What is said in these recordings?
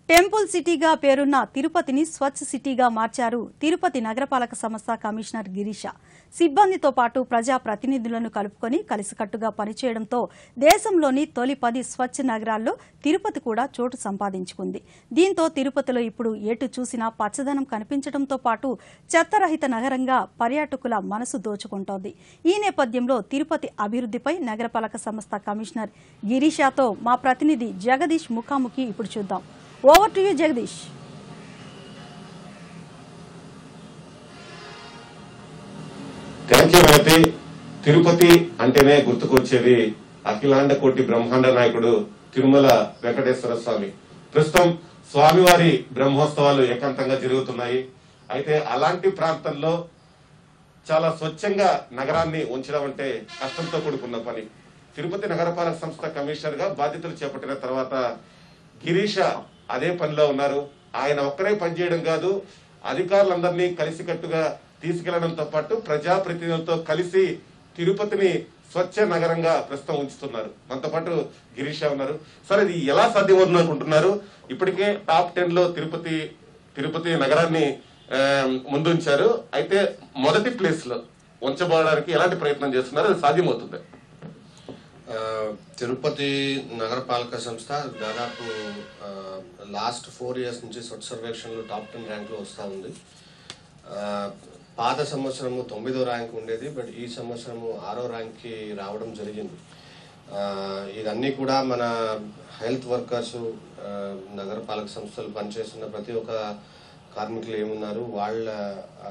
Temple సిటీగా పేరున్న తిరుపతిని స్వచ్ఛ సిటీగా మార్చారు తిరుపతి నగరపాలక సంస్థ కమిషనర్ గిరీష సిబ్బందితో పాటు ప్రజా ప్రతినిధులను కలుపుకొని కలిసికట్టుగా పనిచేయడంతో దేశంలోని తొలి పది స్వచ్ఛ నగరాల్లో తిరుపతి కూడా చోటు సంపాదించుకుంది దీంతో తిరుపతిలో ఇప్పుడు ఎటు చూసినా పచ్చదనం కనిపించడంతో పాటు చెత్తరహిత నగరంగా పర్యాటకుల మనసు దోచుకుంటోంది ఈ నేపథ్యంలో తిరుపతి అభివృద్ధిపై నగరపాలక సంస్థ కమిషనర్ గిరీషాతో మా ప్రతినిధి జగదీష్ ముఖాముఖి ఇప్పుడు చూద్దాం over to you Jagadish thank you Maitri Tirupati అంటేనే గుర్తుకొచ్చేది అఖిలాండ కోటి బ్రహ్మాండ నాయకుడు తిరుమల వెంకటేశ్వర స్వామి ప్రస్తుతం స్వామివారి బ్రహ్మోత్సవాలు ఏకాంతంగా జరుగుతున్నాయి అయితే అలాంటి ప్రాంతంలో చాలా స్వచ్ఛంగా నగరాన్ని ఉంచడం అంటే కష్టంతో కూడుకున్న పని తిరుపతి నగరపాలక సంస్థ కమిషనర్ గా బాధ్యతలు చేపట్టిన తర్వాత గిరీష అదే పనిలో ఉన్నారు ఆయన ఒక్కరే పనిచేయడం కాదు అధికారులందరినీ కలిసికట్టుగా తీసుకెళ్లడంతో పాటు ప్రజాప్రతినిధులతో కలిసి తిరుపతిని స్వచ్ఛ నగరంగా ప్రస్తుతం ఉంచుతున్నారు మనతో పాటు గిరీష ఉన్నారు సార్ ఇది ఎలా సాధ్యమవుతుంది అనుకుంటున్నారు ఇప్పటికే టాప్ టెన్ లో తిరుపతి తిరుపతి నగరాన్ని ఆ, ముందుంచారు అయితే మొదటి ప్లేస్ లో ఉంచబడడానికి ఎలాంటి ప్రయత్నం చేస్తున్నారు అది సాధ్యమవుతుంది ఆ, తిరుపతి నగరపాలక సంస్థ దాదాపు లాస్ట్ ఫోర్ ఇయర్స్ నుంచి స్వచ్ఛ సర్వేక్షణలో టాప్ టెన్ ర్యాంక్లో వస్తూ ఉంది ఆ, పాత సంవత్సరము తొమ్మిదో ర్యాంక్ ఉండేది బట్ ఈ సంవత్సరము ఆరో ర్యాంక్కి రావడం జరిగింది ఆ, ఇదన్నీ కూడా మన హెల్త్ వర్కర్స్ నగరపాలక సంస్థలు పనిచేస్తున్న ప్రతి ఒక్క కార్మికులు ఏమున్నారు వాళ్ళ ఆ,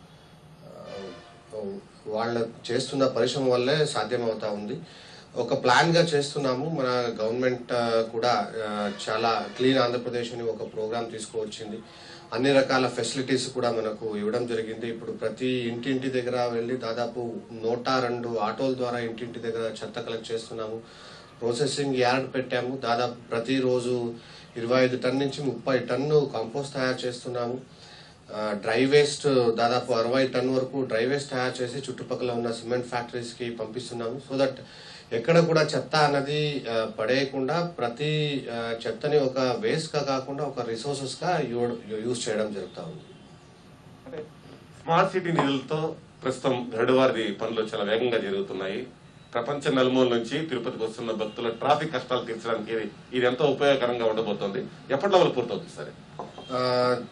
ఆ, వాళ్ళ చేస్తున్న పరిశ్రమ వల్లే సాధ్యమవుతా ఉంది ఒక ప్లాన్ గా చేస్తున్నాము మన గవర్నమెంట్ ఆ, కూడా ఆ, చాలా క్లీన్ ఆంధ్రప్రదేశ్ అని ఒక ప్రోగ్రామ్ తీసుకువచ్చింది అన్ని రకాల ఫెసిలిటీస్ కూడా మనకు ఇవ్వడం జరిగింది ఇప్పుడు ప్రతి ఇంటింటి దగ్గర వెళ్ళి దాదాపు నూట రెండు ఆటోల ద్వారా ఇంటింటి దగ్గర చెత్త కలెక్ట్ చేస్తున్నాము ప్రాసెసింగ్ యార్డ్ పెట్టాము దాదాపు ప్రతిరోజు ఇరవై ఐదు టన్ నుంచి ముప్పై టన్ను కంపోస్ట్ తయారు చేస్తున్నాము ఆ, డ్రై వేస్ట్ దాదాపు అరవై టన్ వరకు డ్రై వేస్ట్ తయారు చేసి చుట్టుపక్కల ఉన్న సిమెంట్ ఫ్యాక్టరీస్ కి పంపిస్తున్నాము సో దట్ ఎక్కడ కూడా చెత్త అన్నది ఆ, పడేయకుండా ప్రతి ఆ, చెత్తని ఒక వేస్ట్ గా కాకుండా ఒక రిసోర్సెస్ గా యూజ్ చేయడం జరుగుతా ఉంది అంటే స్మార్ట్ సిటీ నిధులతో ప్రస్తుతం గరుడువారి పనులు చాలా వేగంగా జరుగుతున్నాయి ప్రపంచ నలుమూల నుంచి తిరుపతికి వస్తున్న భక్తుల ట్రాఫిక్ కష్టాలు తీర్చడానికి ఇది- ఇది ఎంతో ఉపయోగకరంగా ఉండబోతోంది ఎప్పటి లెవెల్ పూర్తవుతుంది సరే ఆ,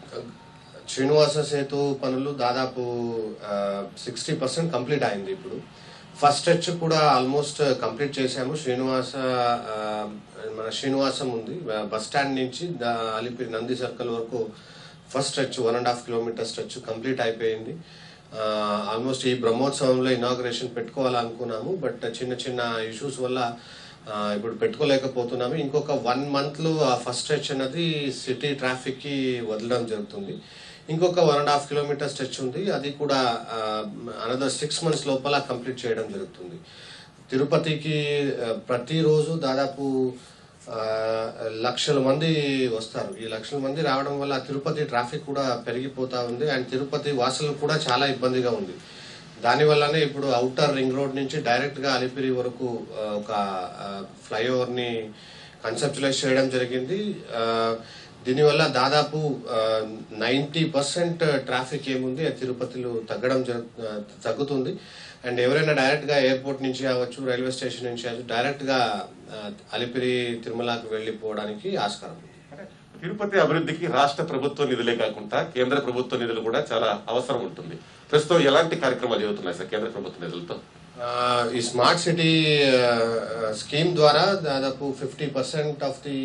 శ్రీనివాస సేతు పనులు దాదాపు సిక్స్టీ పర్సెంట్ కంప్లీట్ అయింది ఇప్పుడు ఫస్ట్ స్ట్రెచ్ కూడా ఆల్మోస్ట్ కంప్లీట్ చేశాము శ్రీనివాస ఆ, మన శ్రీనివాసం ఉంది బస్ స్టాండ్ నుంచి దా- అలిపిరి నంది సర్కిల్ వరకు first stretch one and half kilometre stretch complete అయిపోయింది ఆల్మోస్ట్ ఈ బ్రహ్మోత్సవంలో ఇనాగ్రేషన్ పెట్టుకోవాలనుకున్నాము బట్ చిన్న చిన్న ఇష్యూస్ వల్ల ఆ, ఇప్పుడు పెట్టుకోలేకపోతున్నాము ఇంకొక వన్ మంత్ లో ఆ ఫస్ట్ స్ట్రెచ్ అనేది సిటీ ట్రాఫిక్ కి వదలడం జరుగుతుంది ఇంకొక one and half kilometre stretch ఉంది అది కూడా అనదర్ సిక్స్ మంత్స్ లోపల కంప్లీట్ చేయడం జరుగుతుంది తిరుపతికి ఆ, ప్రతిరోజు దాదాపు ఆ, లక్షల మంది వస్తారు ఈ లక్షల మంది రావడం వల్ల తిరుపతి ట్రాఫిక్ కూడా పెరిగిపోతా ఉంది అండ్ తిరుపతి వాసులకు కూడా చాలా ఇబ్బందిగా ఉంది దాని వల్లనే ఇప్పుడు అవుటర్ రింగ్ రోడ్ నుంచి డైరెక్ట్ గా అలిపిరి వరకు ఆ, ఒక ఫ్లైఓవర్ ని కన్సెప్చులైజ్ చేయడం జరిగింది ఆ, దీనివల్ల దాదాపు నైంటీ పర్సెంట్ ట్రాఫిక్ ఏముంది అది తిరుపతిలో తగ్గడం జరుగు ఆ, తగ్గుతుంది అండ్ ఎవరైనా డైరెక్ట్ గా ఎయిర్పోర్ట్ నుంచి కావచ్చు రైల్వే స్టేషన్ నుంచి కావచ్చు డైరెక్ట్ గా ఆ, అలిపిరి తిరుమలకు వెళ్ళిపోవడానికి ఆస్కారం ఉంది తిరుపతి అభివృద్ధికి రాష్ట్ర ప్రభుత్వ నిధులే కాకుండా కేంద్ర ప్రభుత్వ నిధులు కూడా చాలా అవసరం ఉంటుంది ప్రస్తుతం ఎలాంటి కార్యక్రమాలు జరుగుతున్నాయి సార్ కేంద్ర ప్రభుత్వ నిధులతో ఆ, ఈ స్మార్ట్ సిటీ స్కీమ్ ద్వారా దాదాపు fifty percent of the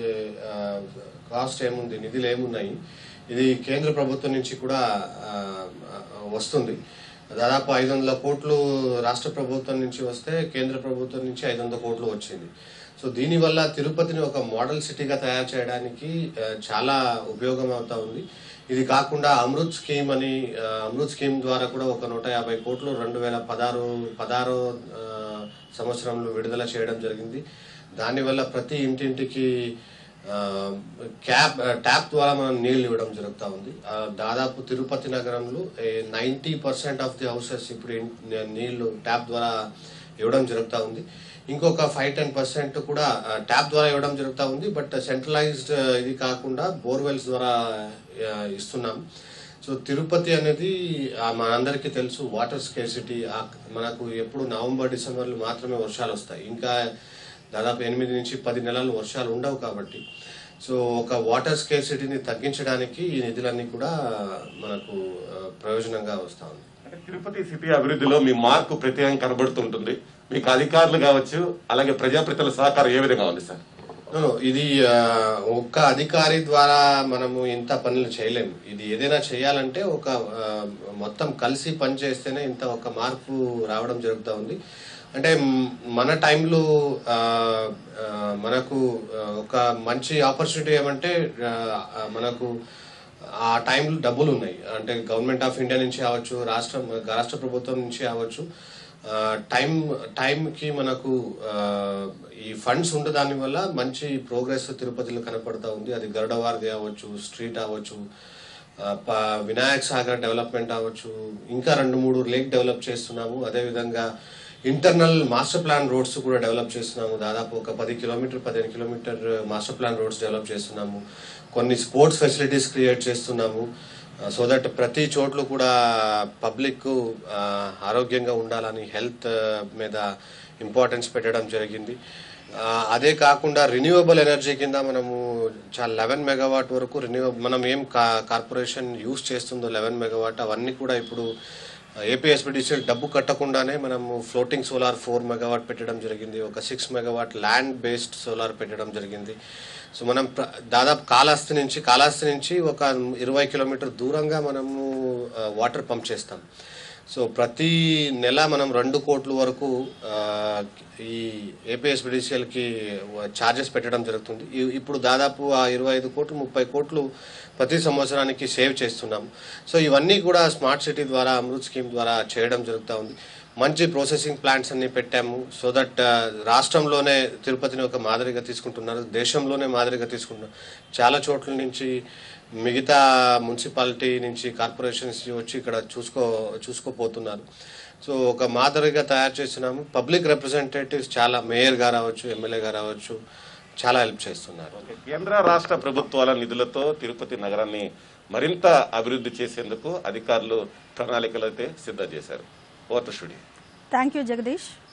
cost ఏముంది నిధులు ఏమున్నాయి ఇది కేంద్ర ప్రభుత్వం నుంచి కూడా ఆ, ఆ, వస్తుంది దాదాపు ఐదు వందల కోట్లు రాష్ట్ర ప్రభుత్వం నుంచి వస్తే కేంద్ర ప్రభుత్వం నుంచి ఐదు వందల కోట్లు వచ్చింది సో దీనివల్ల తిరుపతిని ఒక మోడల్ సిటీగా తయారు చేయడానికి ఆ, చాలా ఉపయోగం అవుతా ఉంది ఇది కాకుండా అమృత్ స్కీమ్ అని ఆ, అమృత్ స్కీమ్ ద్వారా కూడా ఒక నూట యాభై కోట్లు రెండు వేల పదహారు పదహారు ఆ, సంవత్సరంలో విడుదల చేయడం జరిగింది దానివల్ల ప్రతి ఇంటింటికి ఆ, క్యాప్ ట్యాప్ ద్వారా మనం నీళ్లు ఇవ్వడం జరుగుతూ ఉంది ఆ, దాదాపు తిరుపతి నగరంలో ninety percent of the houses ఇప్పుడు ఇన్- నీళ్లు ట్యాప్ ద్వారా ఇవ్వడం జరుగుతూ ఉంది ఇంకొక ఫైవ్ టెన్ పర్సెంట్ కూడా ట్యాప్ ద్వారా ఇవ్వడం జరుగుతూ ఉంది బట్ సెంట్రలైజ్డ్ ఇది కాకుండా బోర్వెల్స్ ద్వారా ఆ, ఇస్తున్నాం సో తిరుపతి అనేది ఆ, మనందరికీ తెలుసు వాటర్ స్కేసిటీ మనకు ఎప్పుడు నవంబర్ డిసెంబర్లో మాత్రమే వర్షాలు వస్తాయి ఇంకా దాదాపు ఎనిమిది నుంచి పది నెలలు వర్షాలు ఉండవు కాబట్టి సో ఒక వాటర్ స్కేసిటీని తగ్గించడానికి ఈ నిధులన్నీ కూడా మనకు ఆ, ప్రయోజనంగా వస్తా ఉంది అంటే తిరుపతి సిటీ అభివృద్ధిలో మీ మార్కు ప్రత్యేకంగా కనబడుతుంటుంది మీకు అధికారులు కావచ్చు అలాగే ప్రజాప్రతినిధుల సహకారం ఏ విధంగా ఉంది సార్ No, no, ఇది ఆ, ఒక్క అధికారి ద్వారా మనము ఇంత పనులు చేయలేము ఇది ఏదైనా చేయాలంటే ఒక ఆ, మొత్తం కలిసి పని చేస్తేనే ఇంత ఒక మార్పు రావడం జరుగుతూ ఉంది అంటే మ్, మన టైంలో ఆ, ఆ, మనకు ఆ, ఒక మంచి ఆపర్చునిటీ ఏమంటే ఆ, ఆ, మనకు ఆ టైంలో డబ్బులు ఉన్నాయి అంటే గవర్నమెంట్ ఆఫ్ ఇండియా నుంచి కావచ్చు రాష్ట్రం రాష్ట్ర ప్రభుత్వం నుంచి కావచ్చు ఆ, టైం టైంకి మనకు ఆ, ఈ ఫండ్స్ ఉండే దాని వల్ల మంచి ప్రోగ్రెస్ తిరుపతిలో కనపడతా ఉంది అది గరుడవారది అవ్వచ్చు స్ట్రీట్ అవ్వచ్చు ఆ, ప- వినాయక్ సాగర్ డెవలప్మెంట్ అవ్వచ్చు ఇంకా రెండు మూడు లేక్ డెవలప్ చేస్తున్నాము అదేవిధంగా ఇంటర్నల్ మాస్టర్ ప్లాన్ రోడ్స్ కూడా డెవలప్ చేస్తున్నాము దాదాపు ఒక పది కిలోమీటర్ పదిహేను kilometre master plan roads develop చేస్తున్నాము కొన్ని స్పోర్ట్స్ ఫెసిలిటీస్ క్రియేట్ చేస్తున్నాము సో దట్ ప్రతి చోట్ల కూడా పబ్లిక్ ఆరోగ్యంగా ఉండాలని హెల్త్ మీద ఇంపార్టెన్స్ పెట్టడం జరిగింది ఆ, అదే కాకుండా రిన్యూవబుల్ ఎనర్జీ కింద మనము చాలా లెవెన్ మెగావాట్ వరకు రిన్యూవబుల్ మనం ఏం కార్పొరేషన్ యూస్ చేస్తుందో లెవెన్ మెగావాట్ అవన్నీ కూడా ఇప్పుడు ఏపీఎస్బిడిసిఎల్ డబ్బు కట్టకుండానే మనము ఫ్లోటింగ్ సోలార్ ఫోర్ మెగావాట్ పెట్టడం జరిగింది ఒక six megawatt land based solar పెట్టడం జరిగింది సో మనం ప్ర- దాదాపు కాళహస్తి నుంచి కాళహస్తి నుంచి ఒక ఇరవై కిలోమీటర్ దూరంగా మనము వాటర్ పంప్ చేస్తాం సో ప్రతి నెల మనం రెండు కోట్ల వరకు ఆ, ఈ ఏపీఎస్బిడిసిఎల్కి ఛార్జెస్ పెట్టడం జరుగుతుంది ఇ- ఇప్పుడు దాదాపు ఆ ఇరవై ఐదు కోట్లు ముప్పై కోట్లు ప్రతి సంవత్సరానికి సేవ్ చేస్తున్నాం సో ఇవన్నీ కూడా స్మార్ట్ సిటీ ద్వారా అమృత్ స్కీమ్ ద్వారా చేయడం జరుగుతూ ఉంది మంచి ప్రాసెసింగ్ ప్లాంట్స్ అన్ని పెట్టాము సో దట్ రాష్ట్రంలోనే తిరుపతిని ఒక మాదిరిగా తీసుకుంటున్నారు దేశంలోనే మాదిరిగా తీసుకుంటున్నారు చాలా చోట్ల నుంచి మిగతా మున్సిపాలిటీ నుంచి కార్పొరేషన్స్ వచ్చి ఇక్కడ చూసుకో చూసుకోపోతున్నారు సో ఒక మాదిరిగా తయారు చేసినాము పబ్లిక్ రిప్రజెంటేటివ్స్ చాలా మేయర్ గారు అవ్వచ్చు ఎమ్మెల్యే గారు అవ్వచ్చు చాలా హెల్ప్ చేస్తున్నారు ఓకే. కేంద్ర రాష్ట్ర ప్రభుత్వాల నిధులతో తిరుపతి నగరాన్ని మరింత అభివృద్ధి చేసేందుకు అధికారులు ప్రణాళికలు అయితే సిద్ధం చేశారు ఓటర్ స్టూడియో థ్యాంక్ యూ జగదీష్